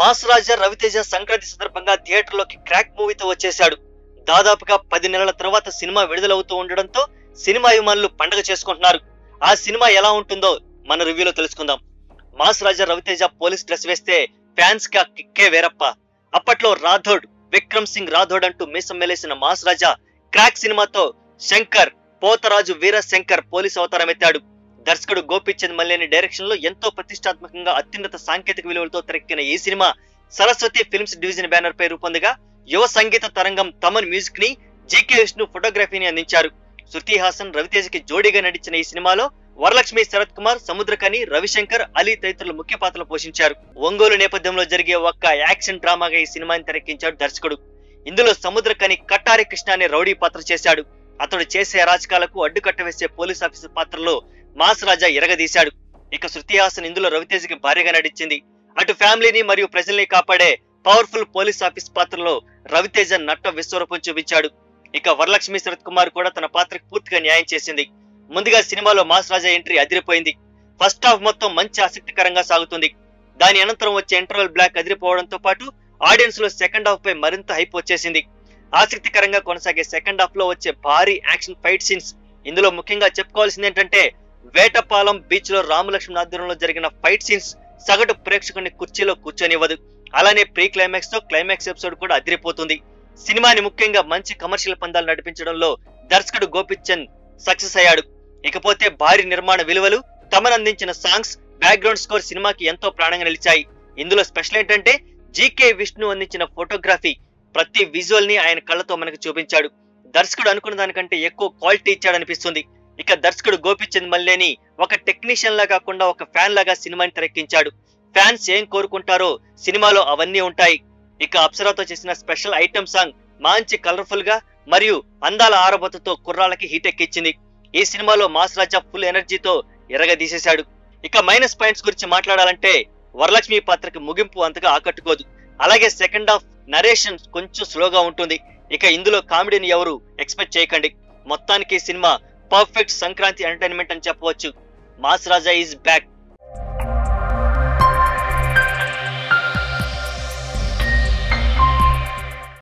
mass Raja Raviteja Sankranti సందర్భంగా థియేటర్లోకి crack మూవీతో వచ్చేశాడు దాదాపుగా పది నెలల తర్వాత సినిమా విడుదలవుతూ ఉండడంతో సినిమా అభిమానులు పండగ చేసుకుంటున్నారు ఆ సినిమా ఎలా ఉంటుందో మన రివ్యూలో తెలుసుకుందాం mass Raja Ravi Teja police dress వేస్తే ఫ్యాన్స్ గా కిక్కే వేరప్ప అప్పట్లో రాథోడ్ విక్రమ్ సింగ్ రాథోడ్ అంటూ మీసం మెలేసిన మాస్ రాజా క్రాక్ సినిమాతో శంకర్ పోతరాజు వీర శంకర్ పోలీస్ అవతారం ఎత్తాడు దర్శకుడు గోపిచంద్ మల్లేని డైరెక్షన్ లో ఎంతో ప్రతిష్టాత్మకంగా అత్యున్నత సాంకేతిక విలువలతో తెరక్కిన ఈ సినిమా సరస్వతి ఫిల్మ్స్ డివిజన్ బ్యానర్ పై రూపొందగా యువ సంగీత తరంగం తమన్ మ్యూజిక్ ని జీకే విష్ణు ఫోటోగ్రఫీని అందించారు శృతి హాసన్ రవితేజకి జోడీగా నటించిన ఈ సినిమాలో వరలక్ష్మి శరత్ కుమార్ సముద్రకని రవిశంకర్ అలీ తదితరులు ముఖ్య పాత్రలు పోషించారు ఒంగోలు నేపథ్యంలో జరిగే ఒక్క యాక్షన్ డ్రామాగా ఈ సినిమాని తెరక్కించాడు దర్శకుడు ఇందులో సముద్రకని కట్టారి కృష్ణ అనే రౌడీ పాత్ర చేశాడు అతడు చేసే అరాచకాలకు అడ్డుకట్ట వేసే పోలీస్ ఆఫీసర్ పాత్రలో మాస్ రాజా ఎరగదీశాడు ఇక శృతి హాసన్ ఇందులో రవితేజకి భార్యగా నటించింది అటు ఫ్యామిలీని మరియు ప్రజల్ని కాపాడే పవర్ఫుల్ పోలీస్ ఆఫీస్ పాత్రలో రవితేజ నట్ట విశ్వరూపం చూపించాడు ఇక వరలక్ష్మి శరత్ కుమార్ కూడా తన పాత్రకు పూర్తిగా న్యాయం చేసింది ముందుగా సినిమాలో మాస్ రాజా ఎంట్రీ అదిరిపోయింది ఫస్ట్ హాఫ్ మొత్తం మంచి ఆసక్తికరంగా సాగుతుంది దాని అనంతరం వచ్చే ఇంటర్వెల్ బ్లాక్ అదిరిపోవడంతో పాటు ఆడియన్స్ లో సెకండ్ హాఫ్ పై మరింత హైప్ వచ్చేసింది ఆసక్తికరంగా కొనసాగే సెకండ్ హాఫ్ లో వచ్చే భారీ యాక్షన్ ఫైట్ సీన్స్ ఇందులో ముఖ్యంగా చెప్పుకోవాల్సింది ఏంటంటే వేటపాలెం బీచ్ లో రామలక్ష్మణ్ ఆధ్వర్యంలో జరిగిన ఫైట్ సీన్స్ సగటు ప్రేక్షకుని కుర్చీలో కూర్చొనివ్వదు అలానే ప్రీ క్లైమాక్స్ తో క్లైమాక్స్ ఎపిసోడ్ కూడా అదిరిపోతుంది సినిమాని ముఖ్యంగా మంచి కమర్షియల్ పందాలు నడిపించడంలో దర్శకుడు గోపిచంద్ సక్సెస్ అయ్యాడు ఇకపోతే భారీ నిర్మాణ విలువలు తమను అందించిన సాంగ్స్ బ్యాక్గ్రౌండ్ స్కోర్ సినిమాకి ఎంతో ప్రాణంగా నిలిచాయి ఇందులో స్పెషల్ ఏంటంటే జీకే విష్ణు అందించిన ఫోటోగ్రఫీ ప్రతి విజువల్ ని ఆయన కళ్ళతో మనకు చూపించాడు దర్శకుడు అనుకున్న దానికంటే ఎక్కువ క్వాలిటీ ఇచ్చాడనిపిస్తుంది ఇక దర్శకుడు గోపిచంద్ మల్లేని ఒక టెక్నీషియన్ లా కాకుండా ఒక ఫ్యాన్ లాగా సినిమాని తెరక్కించాడు ఫ్యాన్స్ ఏం కోరుకుంటారో సినిమాలో అవన్నీ ఉంటాయి ఇక అప్సరాతో చేసిన స్పెషల్ ఐటమ్ సాంగ్ మంచి కలర్ఫుల్ గా మరియు అందాల ఆరబోతతో కుర్రాళ్ళకి హీట్ ఎక్కించింది ఈ సినిమాలో మాస్ రాజా ఫుల్ ఎనర్జీతో ఎరగదీసేశాడు ఇక మైనస్ పాయింట్స్ గురించి మాట్లాడాలంటే వరలక్ష్మి పాత్రకి ముగింపు అంతగా ఆకట్టుకోదు అలాగే సెకండ్ హాఫ్ నరేషన్ కొంచెం స్లోగా ఉంటుంది ఇక ఇందులో కామెడీని ఎవరు ఎక్స్పెక్ట్ చేయకండి మొత్తానికి ఈ సినిమా పర్ఫెక్ట్ సంక్రాంతి ఎంటర్టైన్మెంట్ అని చెప్పవచ్చు మాస్ రాజా ఈజ్ బ్యాక్